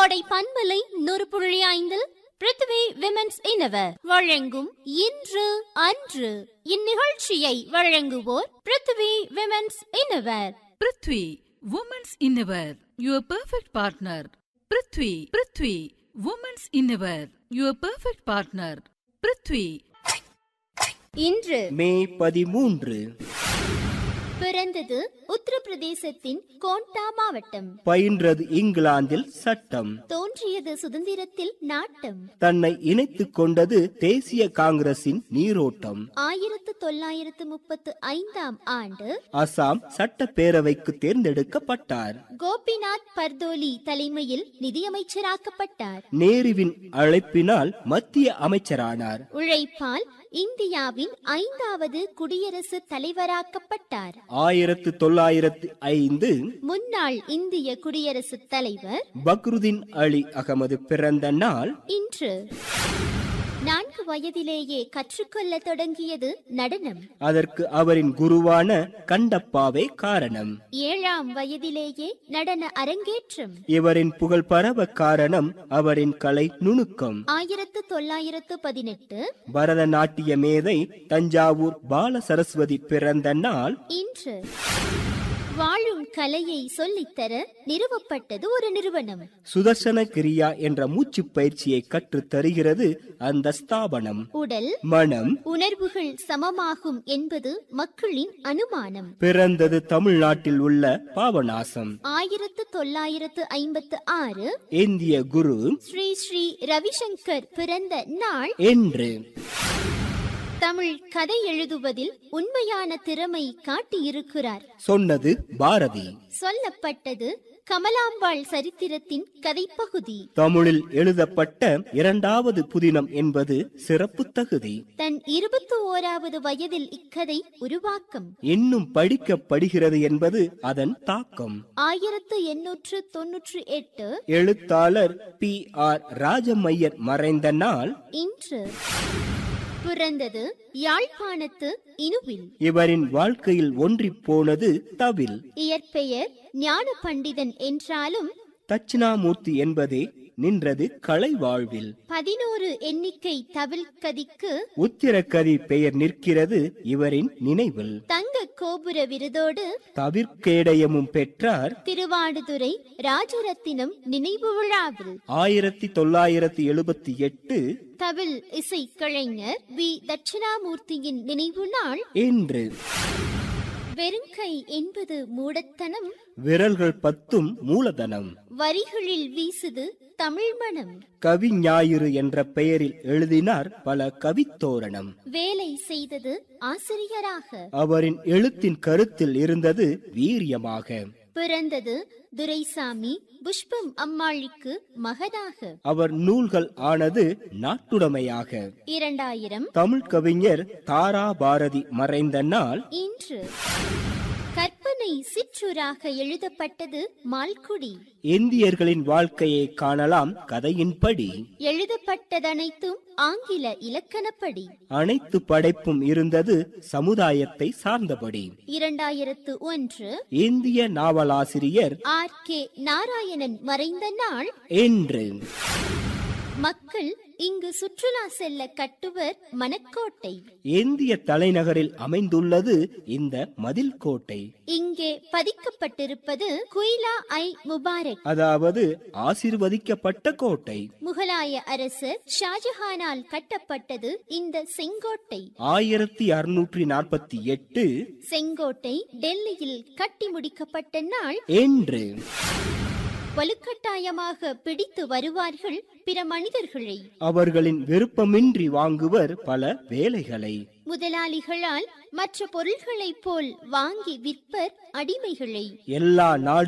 கோடை பண்பலை நூறு புள்ளி ஐந்தில் பிருத்திவி விமென்ஸ் இனவர் வழங்கும் இன்று அன்று இந்நிகழ்ச்சியை வழங்குவோர் Prithvi women's innerwear Prithvi women's innerwear your perfect partner Prithvi Prithvi women's innerwear your perfect partner Prithvi இன்று மே பதிமூன்று பிறந்தது உத்தரப்பிரதேசத்தின் கோண்டா மாவட்டம் பயின்றது இங்கிலாந்தில் சட்டம் தோன்றியது சுதந்திரத்தில் நாட்டம் தன்னை இணைத்துக் கொண்டது தேசிய காங்கிரசின் நீரோட்டம் ஆயிரத்து தொள்ளாயிரத்து முப்பத்து ஐந்தாம் ஆண்டு அசாம் சட்டப்பேரவைக்கு தேர்ந்தெடுக்கப்பட்டார் கோபிநாத் பர்தோலி தலைமையில் நிதியமைச்சராக்கப்பட்டார் நேருவின் அழைப்பினால் மத்திய அமைச்சரானார் உழைப்பால் இந்தியாவின் ஐந்தாவது குடியரசுத் தலைவராக்கப்பட்டார் ஆயிரத்து தொள்ளாயிரத்து ஐந்து முன்னாள் இந்திய குடியரசுத் தலைவர் பக்ருதீன் அலி அகமது பிறந்த நாள் இன்று நான்கு வயதிலேயே கற்றுக்கொள்ள தொடங்கியது நடனம் அதற்கு அவரின் குருவான கண்டப்பாவே காரணம் ஏழாம் வயதிலேயே நடன அரங்கேற்றம் இவரின் புகழ் பரவ காரணம் அவரின் கலை நுணுக்கம் ஆயிரத்து தொள்ளாயிரத்து பதினெட்டு பரதநாட்டிய மேதை தஞ்சாவூர் பால சரஸ்வதி பிறந்த நாள் இன்று வாழும் கலையை சொல்லித்தர நிறுவப்பட்டது ஒரு நிறுவனம் சுதர்சன கிரியா என்ற மூச்சு பயிற்சியை கற்றுத் தருகிறது அந்த ஸ்தாபனம் உடல் மனம் உணர்வுகள் சமமாகும் என்பது மக்களின் அனுமானம் பிறந்தது தமிழ்நாட்டில் உள்ள பாபநாசம் ஆயிரத்து தொள்ளாயிரத்து ஐம்பத்து ஆறு இந்திய குரு ஸ்ரீ ஸ்ரீ ரவிசங்கர் பிறந்த நாள் என்று தமிழ் கதை எழுதுவதில் உண்மையான திறமை காட்டியிருக்கிறார் சொன்னது பாரதி சொல்லப்பட்டது கமலாம்பாள் சரித்திரத்தின் கதைப்பகுதி தமிழில் எழுதப்பட்ட இரண்டாவது புதினம் என்பது சிறப்பு தகுதி தன் இருபத்தி ஓராவது வயதில் இக்கதை உருவாக்கம் இன்னும் படிக்கப்படுகிறது என்பது அதன் தாக்கம் ஆயிரத்து எண்ணூற்று தொன்னூற்று எட்டு எழுத்தாளர் பி ஆர் ராஜமையர் மறைந்த நாள் இன்று பிறந்தது யாழ்ப்பாணத்து இனுவில் இவரின் வாழ்க்கையில் ஒன்றிப் போனது தவில் இயற்பெயர் ஞான பண்டிதன் என்றாலும் தட்சிணாமூர்த்தி என்பதே நின்றது கலை வாழ்வில் பதினோரு எண்ணிக்கை தவில் கதிக்கு உத்திரக்கதி பெயர் நிற்கிறது இவரின் நினைவில் தங்க கோபுர விருதோடு தவிர்க்கேடயமும் பெற்றார் திருவாடுதுறை ராஜரத்தினம் நினைவு விழாவில் ஆயிரத்தி தொள்ளாயிரத்தி எழுபத்தி எட்டு தவில் இசை கலைஞர் வி தட்சிணாமூர்த்தியின் நினைவு நாள் என்று வெறுங்கை என்பது மூடத்தனம் விரல்கள் பத்தும் மூலதனம் வரிகளில் வீசுது தமிழ் மனம் கவி ஞாயிறு என்ற பெயரில் எழுதினார் பல கவித்தோரணம் வேலை செய்தது ஆசிரியராக அவரின் எழுத்தின் கருத்தில் இருந்தது வீரியமாக பிறந்தது துரைசாமி புஷ்பம் அம்மாளிக்கு மகனாக அவர் நூல்கள் ஆனது நாட்டுடைமையாக இரண்டாயிரம் தமிழ் கவிஞர் தாரா பாரதி மறைந்த நாள் இன்று கற்பனை சிற்றுராக எழுதப்பட்டது மால்குடி இந்தியர்களின் வாழ்க்கையை காணலாம் கதையின்படி எழுதப்பட்டதனைத்தும் ஆங்கில இலக்கணப்படி அனைத்து படைப்பும் இருந்தது சமுதாயத்தை சார்ந்தபடி இரண்டாயிரத்து ஒன்று இந்திய நாவலாசிரியர் ஆர் கே நாராயணன் மறைந்த நாள் என்று மக்கள் இங்கு சுற்றுலா செல்ல கட்டுவர் மணக்கோட்டை இந்திய தலைநகரில் அமைந்துள்ளது இந்த மதில் கோட்டை இங்கே பதிக்கப்பட்டிருப்பது குயிலா ஐ முபாரக் அதாவது ஆசிர்வதிக்கப்பட்ட கோட்டை முகலாய அரசர் ஷாஜஹானால் கட்டப்பட்டது இந்த செங்கோட்டை ஆயிரத்தி அறுநூற்றி நாற்பத்தி எட்டு செங்கோட்டை டெல்லியில் கட்டி முடிக்கப்பட்ட நாள் என்று வலுக்கட்டாயமாக பிடித்து வருவார்கள் பிற மனிதர்களை அவர்களின் விருப்பமின்றி வாங்குவர் பல வேலைகளை முதலாளிகளால் மற்ற பொருள்களைப் போல் வாங்கி விற்பர் அடிமைகளை எல்லா நாடு